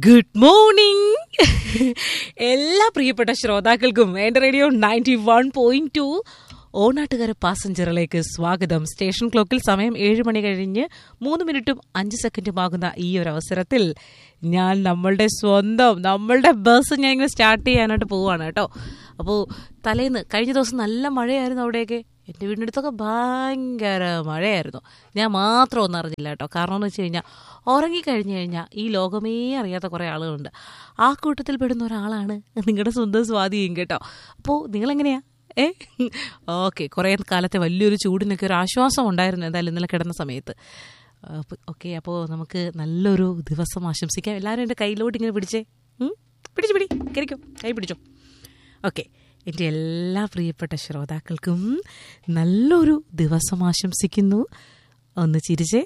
Good morning എല്ലാ പ്രിയപ്പെട്ട ശ്രോതാക്കൾക്കും എൻ്റെ radio ninety one point two Onattukara പാസഞ്ചറിലേക്ക് സ്വാഗതം സ്റ്റേഷൻ ക്ലോക്കിൽ സമയം ഏഴ് മണി കഴിഞ്ഞ് മൂന്ന് മിനിറ്റും അഞ്ച് സെക്കൻഡും ആകുന്ന ഈ ഒരു അവസരത്തിൽ ഞാൻ നമ്മളുടെ സ്വന്തം നമ്മളുടെ ബസ് ഞാൻ ഇങ്ങനെ സ്റ്റാർട്ട് ചെയ്യാനായിട്ട് പോവുകയാണ് കേട്ടോ അപ്പോൾ തലേന്ന് കഴിഞ്ഞ ദിവസം നല്ല മഴയായിരുന്നു അവിടെയൊക്കെ എൻ്റെ വീടിൻ്റെ അടുത്തൊക്കെ ഭയങ്കര മഴയായിരുന്നു ഞാൻ മാത്രം ഒന്നും അറിഞ്ഞില്ല കേട്ടോ കാരണം എന്ന് വെച്ച് കഴിഞ്ഞാൽ ഉറങ്ങിക്കഴിഞ്ഞ് കഴിഞ്ഞാൽ ഈ ലോകമേ അറിയാത്ത കുറേ ആളുകളുണ്ട് ആ കൂട്ടത്തിൽ പെടുന്ന ഒരാളാണ് നിങ്ങളുടെ സ്വന്തം സ്വാധീനം കേട്ടോ അപ്പോൾ നിങ്ങളെങ്ങനെയാ ഏ ഓക്കെ കുറേ കാലത്തെ വലിയൊരു ചൂടിനൊക്കെ ഒരു ആശ്വാസം ഉണ്ടായിരുന്നു എന്തായാലും ഇന്നലെ കിടന്ന സമയത്ത് ഓക്കെ അപ്പോൾ നമുക്ക് നല്ലൊരു ദിവസം ആശംസിക്കാം എല്ലാവരും എൻ്റെ കയ്യിലോട്ട് ഇങ്ങനെ പിടിച്ചേ ഉം? പിടിച്ചു പിടി കരിക്കോ കൈ പിടിച്ചോ ഓക്കെ എൻ്റെ എല്ലാ പ്രിയപ്പെട്ട ശ്രോതാക്കൾക്കും നല്ലൊരു ദിവസം ആശംസിക്കുന്നു ഒന്ന് ചിരിച്ചേ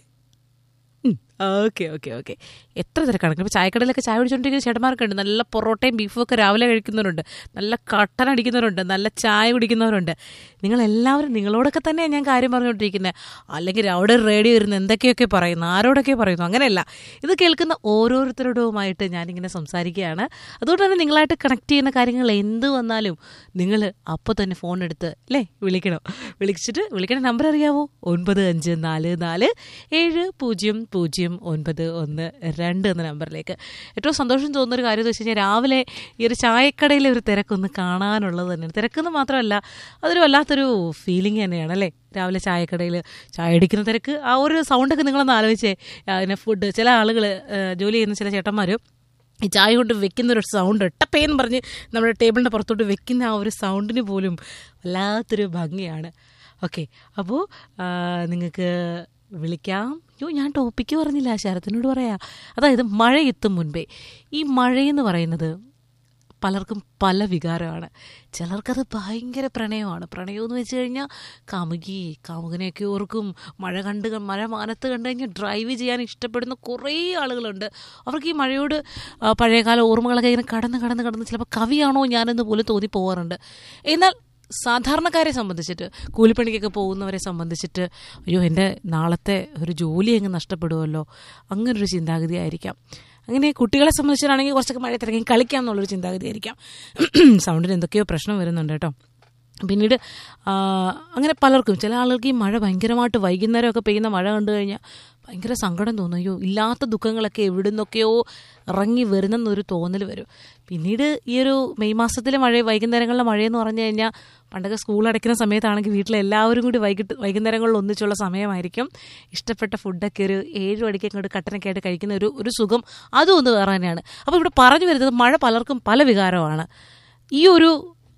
ഓക്കെ ഓക്കെ ഓക്കെ എത്ര തിരക്കാണ് ഇപ്പോൾ ചായക്കടയിലൊക്കെ ചായ കുടിച്ചുകൊണ്ടിരിക്കുന്ന ചേട്ടന്മാരൊക്കെ ഉണ്ട് നല്ല പൊറോട്ടയും ബീഫും ഒക്കെ രാവിലെ കഴിക്കുന്നവരുണ്ട് നല്ല കട്ടൻ അടിക്കുന്നവരുണ്ട് നല്ല ചായ കുടിക്കുന്നവരുണ്ട് നിങ്ങളെല്ലാവരും നിങ്ങളോടൊക്കെ തന്നെയാണ് ഞാൻ കാര്യം പറഞ്ഞുകൊണ്ടിരിക്കുന്നത് അല്ലെങ്കിൽ അവിടെ റേഡിയോ ഇരുന്ന് എന്തൊക്കെയൊക്കെ പറയുന്നു ആരോടൊക്കെ പറയുന്നു അങ്ങനെയല്ല ഇത് കേൾക്കുന്ന ഓരോരുത്തരോടുമായിട്ട് ഞാനിങ്ങനെ സംസാരിക്കുകയാണ് അതുകൊണ്ട് തന്നെ നിങ്ങളായിട്ട് കണക്ട് ചെയ്യുന്ന കാര്യങ്ങൾ എന്ത് വന്നാലും നിങ്ങൾ അപ്പോൾ തന്നെ ഫോൺ എടുത്ത് അല്ലേ വിളിക്കണം വിളിച്ചിട്ട് വിളിക്കണ നമ്പർ അറിയാവോ ഒൻപത് അഞ്ച് നാല് നാല് ഏഴ് പൂജ്യം പൂജ്യം ഒൻപത് ഒന്ന് രണ്ട് എന്ന നമ്പറിലേക്ക് ഏറ്റവും സന്തോഷം തോന്നുന്ന ഒരു കാര്യം എന്ന് വെച്ച് കഴിഞ്ഞാൽ രാവിലെ ഈ ഒരു ചായക്കടയിലെ ഒരു തിരക്കൊന്ന് കാണാനുള്ളത് തന്നെയാണ് തിരക്കെന്ന് മാത്രമല്ല അതൊരു വല്ലാത്തൊരു ഫീലിംഗ് തന്നെയാണ് അല്ലേ രാവിലെ ചായക്കടയിൽ ചായ അടിക്കുന്ന തിരക്ക് ആ ഒരു സൗണ്ടൊക്കെ നിങ്ങളൊന്ന് ആലോചിച്ചേ അതിനെ ഫുഡ് ചില ആളുകൾ ജോലി ചെയ്യുന്ന ചില ചേട്ടന്മാർ ഈ ചായ കൊണ്ട് വെക്കുന്ന ഒരു സൗണ്ട് ടപ്പേന്ന് പറഞ്ഞ് നമ്മുടെ ടേബിളിൻ്റെ പുറത്തോട്ട് വെക്കുന്ന ആ ഒരു സൗണ്ടിന് പോലും വല്ലാത്തൊരു ഭംഗിയാണ് ഓക്കെ അപ്പോൾ നിങ്ങൾക്ക് വിളിക്കാം യോ ഞാൻ ടോപ്പിക്ക് പറഞ്ഞില്ല ശരത്തിനോട് പറയാം അതായത് മഴ എത്തും മുൻപേ ഈ മഴയെന്ന് പറയുന്നത് പലർക്കും പല വികാരമാണ് ചിലർക്കത് ഭയങ്കര പ്രണയമാണ് പ്രണയം എന്ന് വെച്ച് കഴിഞ്ഞാൽ കാമുകി കാമുകനെയൊക്കെ ഓർക്കും മഴ കണ്ട് ക- മഴ മാനത്ത് കണ്ടു കഴിഞ്ഞാൽ ഡ്രൈവ് ചെയ്യാൻ ഇഷ്ടപ്പെടുന്ന കുറേ ആളുകളുണ്ട് അവർക്ക് ഈ മഴയോട് ആ, പഴയകാല ഓർമ്മകളൊക്കെ ഇങ്ങനെ കടന്ന് കടന്ന് കടന്ന് ചിലപ്പോൾ കവിയാണോ ഞാനെന്ന് പോലും തോന്നി പോകാറുണ്ട് എന്നാൽ സാധാരണക്കാരെ സംബന്ധിച്ചിട്ട് കൂലിപ്പണിക്കൊക്കെ പോകുന്നവരെ സംബന്ധിച്ചിട്ട് അയ്യോ എൻ്റെ നാളത്തെ ഒരു ജോലി അങ്ങ് നഷ്ടപ്പെടുമല്ലോ അങ്ങനൊരു ചിന്താഗതി ആയിരിക്കാം അങ്ങനെ കുട്ടികളെ സംബന്ധിച്ചിട്ടാണെങ്കിൽ കുറച്ചൊക്കെ മഴ തിരക്കി കളിക്കാം എന്നുള്ളൊരു ചിന്താഗതി ആയിരിക്കാം സൗണ്ടിന് എന്തൊക്കെയോ പ്രശ്നം വരുന്നുണ്ട് കേട്ടോ പിന്നീട് ആ, അങ്ങനെ പലർക്കും ചില ആളുകൾക്ക് ഈ മഴ ഭയങ്കരമായിട്ട് വൈകുന്നേരമൊക്കെ പെയ്യുന്ന മഴ കണ്ടു കഴിഞ്ഞാൽ ഭയങ്കര സങ്കടം തോന്നും അയ്യോ ഇല്ലാത്ത ദുഃഖങ്ങളൊക്കെ എവിടെ നിന്നൊക്കെയോ ഇറങ്ങി വരുന്നെന്നൊരു തോന്നൽ വരും പിന്നീട് ഈ ഒരു മെയ് മാസത്തിലെ മഴ വൈകുന്നേരങ്ങളിലെ മഴയെന്ന് പറഞ്ഞു കഴിഞ്ഞാൽ പണ്ടൊക്കെ സ്കൂൾ അടയ്ക്കുന്ന സമയത്താണെങ്കിൽ വീട്ടിൽ എല്ലാവരും കൂടി വൈകിട്ട് വൈകുന്നേരങ്ങളിൽ ഒന്നിച്ചുള്ള സമയമായിരിക്കും ഇഷ്ടപ്പെട്ട ഫുഡൊക്കെ ഒരു ഏഴ് മണിക്ക് അങ്ങോട്ട് കട്ടനൊക്കെ ആയിട്ട് കഴിക്കുന്ന ഒരു ഒരു സുഖം അതും ഒന്ന് വേറെ തന്നെയാണ് അപ്പോൾ ഇവിടെ പറഞ്ഞു വരുന്നത് മഴ പലർക്കും പല വികാരമാണ് ഈ ഒരു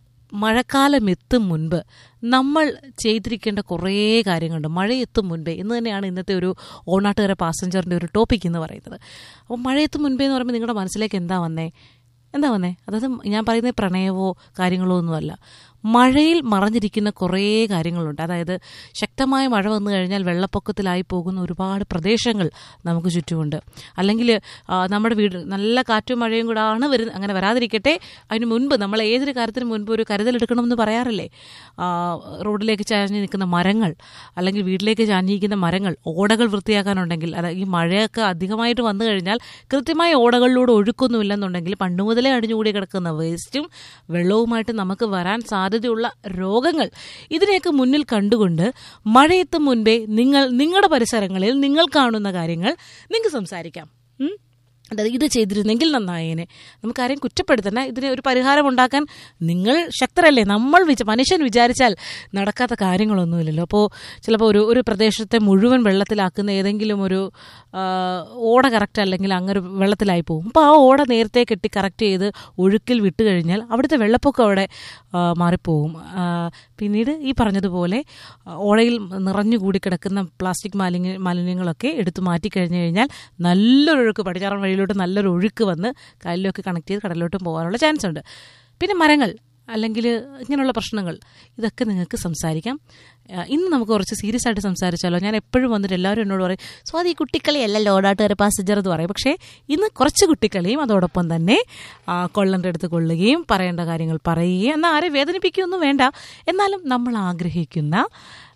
മഴക്കാലം എത്തും മുൻപ് നമ്മൾ ചെയ്തിരിക്കേണ്ട കുറേ കാര്യങ്ങളുണ്ട് മഴ എത്തും മുൻപേ എന്ന് തന്നെയാണ് ഇന്നത്തെ ഒരു ഓണാട്ടുകര പാസഞ്ചറിൻ്റെ ഒരു ടോപ്പിക് എന്ന് പറയുന്നത് അപ്പോൾ മഴ എത്തും മുൻപേ എന്ന് പറയുമ്പോൾ നിങ്ങളുടെ മനസ്സിലേക്ക് എന്താ വന്നേ എന്താ വന്നേ അതായത് ഞാൻ പറയുന്നത് പ്രണയമോ കാര്യങ്ങളോ ഒന്നുമല്ല മഴയിൽ മറഞ്ഞിരിക്കുന്ന കുറേ കാര്യങ്ങളുണ്ട് അതായത് ശക്തമായ മഴ വന്നു കഴിഞ്ഞാൽ വെള്ളപ്പൊക്കത്തിലായി പോകുന്ന ഒരുപാട് പ്രദേശങ്ങൾ നമുക്ക് ചുറ്റുമുണ്ട് അല്ലെങ്കിൽ ആ, നമ്മുടെ വീട് നല്ല കാറ്റും മഴയും കൂടെ ആണ് വരുന്നത് അങ്ങനെ വരാതിരിക്കട്ടെ അതിന് മുൻപ് നമ്മൾ ഏതൊരു കാര്യത്തിന് മുൻപ് ഒരു കരുതലെടുക്കണമെന്ന് പറയാറില്ലേ ആ, റോഡിലേക്ക് ചാഞ്ഞ് നിൽക്കുന്ന മരങ്ങൾ അല്ലെങ്കിൽ വീട്ടിലേക്ക് ചാഞ്ഞിരിക്കുന്ന മരങ്ങൾ ഓടകൾ വൃത്തിയാക്കാനുണ്ടെങ്കിൽ അത് ഈ മഴയൊക്കെ അധികമായിട്ട് വന്നു കഴിഞ്ഞാൽ കൃത്യമായ ഓടകളിലൂടെ ഒഴുക്കൊന്നുമില്ലെന്നുണ്ടെങ്കിൽ പണ്ട് മുതലേ അടിഞ്ഞുകൂടി കിടക്കുന്ന വേസ്റ്റും വെള്ളവുമായിട്ട് നമുക്ക് വരാൻ സാധ്യതയുള്ള രോഗങ്ങൾ ഇതിനെയൊക്കെ മുന്നിൽ കണ്ടുകൊണ്ട് മഴയെത്തും മുൻപേ നിങ്ങൾ നിങ്ങളുടെ പരിസരങ്ങളിൽ നിങ്ങൾ കാണുന്ന കാര്യങ്ങൾ നിങ്ങൾക്ക് സംസാരിക്കാം ഉം? അതായത് ഇത് ചെയ്തിരുന്നെങ്കിൽ നന്നായേനെ നമുക്കാരെയും കുറ്റപ്പെടുത്തണ്ട ഇതിന് ഒരു പരിഹാരം ഉണ്ടാക്കാൻ നിങ്ങൾ ശക്തരല്ലേ നമ്മൾ വിച മനുഷ്യൻ വിചാരിച്ചാൽ നടക്കാത്ത കാര്യങ്ങളൊന്നുമില്ലല്ലോ അപ്പോൾ ചിലപ്പോൾ ഒരു ഒരു പ്രദേശത്തെ മുഴുവൻ വെള്ളത്തിലാക്കുന്ന ഏതെങ്കിലും ഒരു ആ, ഓട കറക്റ്റ് അല്ലെങ്കിൽ അങ്ങനെ വെള്ളത്തിലായി പോകും അപ്പോൾ ആ ഓട നേരത്തെ കെട്ടി കറക്റ്റ് ചെയ്ത് ഒഴുക്കിൽ വിട്ട് കഴിഞ്ഞാൽ അവിടുത്തെ വെള്ളപ്പൊക്കം അവിടെ ആ, മാറിപ്പോകും ആ, പിന്നീട് ഈ പറഞ്ഞതുപോലെ ആ, ഓടയിൽ നിറഞ്ഞുകൂടി കിടക്കുന്ന പ്ലാസ്റ്റിക് മാലിന്യ മാലിന്യങ്ങളൊക്കെ എടുത്തു മാറ്റി കഴിഞ്ഞു കഴിഞ്ഞാൽ നല്ലൊരു ഒഴുക്ക് പടിഞ്ഞാറൻ വഴിയിലോട്ട് നല്ലൊരു ഒഴുക്ക് വന്ന് കായലിലൊക്കെ കണക്ട് ചെയ്ത് കടലിലോട്ടും പോകാനുള്ള ചാൻസ് ഉണ്ട് പിന്നെ മരങ്ങൾ അല്ലെങ്കിൽ ഇങ്ങനെയുള്ള പ്രശ്നങ്ങൾ ഇതൊക്കെ നിങ്ങൾക്ക് സംസാരിക്കാം ആ, ഇന്ന് നമുക്ക് കുറച്ച് സീരിയസ് ആയിട്ട് സംസാരിച്ചാലോ ഞാൻ എപ്പോഴും വന്നിട്ട് എല്ലാവരും എന്നോട് പറയും സ്വാതി ഈ കുട്ടിക്കളിയല്ലല്ലോ ഓടാട്ടുകാരെ പാസഞ്ചർ എന്ന് പറയും പക്ഷേ ഇന്ന് കുറച്ച് കുട്ടിക്കളിയും അതോടൊപ്പം തന്നെ ആ, കൊള്ളേണ്ട അടുത്ത് കൊള്ളുകയും പറയേണ്ട കാര്യങ്ങൾ പറയുകയും എന്നാൽ ആരെ വേദനിപ്പിക്കുകയൊന്നും വേണ്ട എന്നാലും നമ്മൾ ആഗ്രഹിക്കുന്ന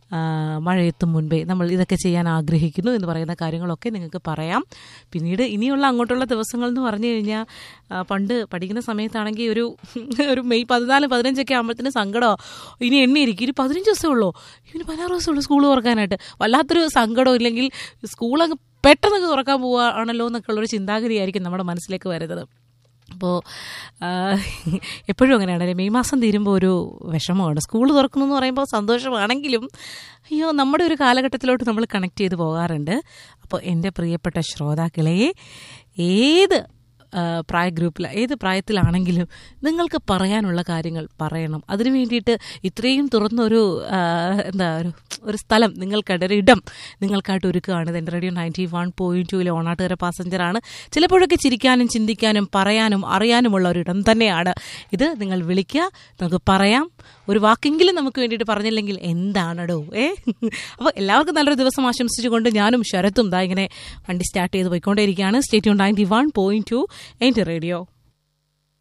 ആ, മഴയെത്തും മുൻപേ നമ്മൾ ഇതൊക്കെ ചെയ്യാൻ ആഗ്രഹിക്കുന്നു എന്ന് പറയുന്ന കാര്യങ്ങളൊക്കെ നിങ്ങൾക്ക് പറയാം പിന്നീട് ഇനിയുള്ള അങ്ങോട്ടുള്ള ദിവസങ്ങൾ എന്ന് പറഞ്ഞു കഴിഞ്ഞാൽ ആ, പണ്ട് പഠിക്കുന്ന സമയത്താണെങ്കിൽ ഒരു ഒരു മെയ് പതിനാല് പതിനഞ്ചൊക്കെ ആകുമ്പോഴത്തേന് സങ്കടമോ ഇനി എണ്ണിയിരിക്കും ഇനി പതിനഞ്ച് ദിവസമേ ഉള്ളൂ ഇനി പതിനാറ് ദിവസമേ ഉള്ളൂ സ്കൂൾ തുറക്കാനായിട്ട് വല്ലാത്തൊരു സങ്കടം ഇല്ലെങ്കിൽ സ്കൂളങ്ങ് പെട്ടെന്ന് തുറക്കാൻ പോവുകയാണല്ലോ എന്നൊക്കെ ഉള്ളൊരു ചിന്താഗതിയായിരിക്കും നമ്മുടെ മനസ്സിലേക്ക് വരുന്നത് അപ്പോൾ എപ്പോഴും അങ്ങനെയാണ് മെയ് മാസം തീരുമ്പോൾ ഒരു വിഷമമാണ് സ്കൂൾ തുറക്കുന്നു എന്ന് പറയുമ്പോൾ സന്തോഷമാണെങ്കിലും അയ്യോ നമ്മുടെ ഒരു കാലഘട്ടത്തിലോട്ട് നമ്മൾ കണക്ട് ചെയ്ത് പോകാറുണ്ട് അപ്പോൾ എൻ്റെ പ്രിയപ്പെട്ട ശ്രോതാക്കളെ ഏത് ആ, പ്രായ ഗ്രൂപ്പിൽ ഏത് പ്രായത്തിലാണെങ്കിലും നിങ്ങൾക്ക് പറയാനുള്ള കാര്യങ്ങൾ പറയണം അതിനു വേണ്ടിയിട്ട് ഇത്രയും തുറന്നൊരു ആ, എന്താ ഒരു ഒരു സ്ഥലം നിങ്ങൾക്കായിട്ട് ഒരു ഇടം നിങ്ങൾക്കായിട്ട് ഒരുക്കുകയാണ് ഇത് എൻ്റെ റേഡിയോ നയൻറ്റി വൺ പോയിന്റ് ടൂവിലെ ഓണാട്ടുകര പാസഞ്ചറാണ് ചിലപ്പോഴൊക്കെ ചിരിക്കാനും ചിന്തിക്കാനും പറയാനും അറിയാനുമുള്ള ഒരു ഇടം തന്നെയാണ് ഇത് നിങ്ങൾ വിളിക്കുക നമുക്ക് പറയാം ഒരു വാക്കെങ്കിലും നമുക്ക് വേണ്ടിയിട്ട് പറഞ്ഞില്ലെങ്കിൽ എന്താണടോ ഏ അപ്പോൾ എല്ലാവർക്കും നല്ലൊരു ദിവസം ആശംസിച്ചുകൊണ്ട് ഞാനും ശരത്തും ദാ ഇങ്ങനെ വണ്ടി സ്റ്റാർട്ട് ചെയ്ത് പോയിക്കൊണ്ടേയിരിക്കുകയാണ് state ninety one point two എൻ്റെ റേഡിയോ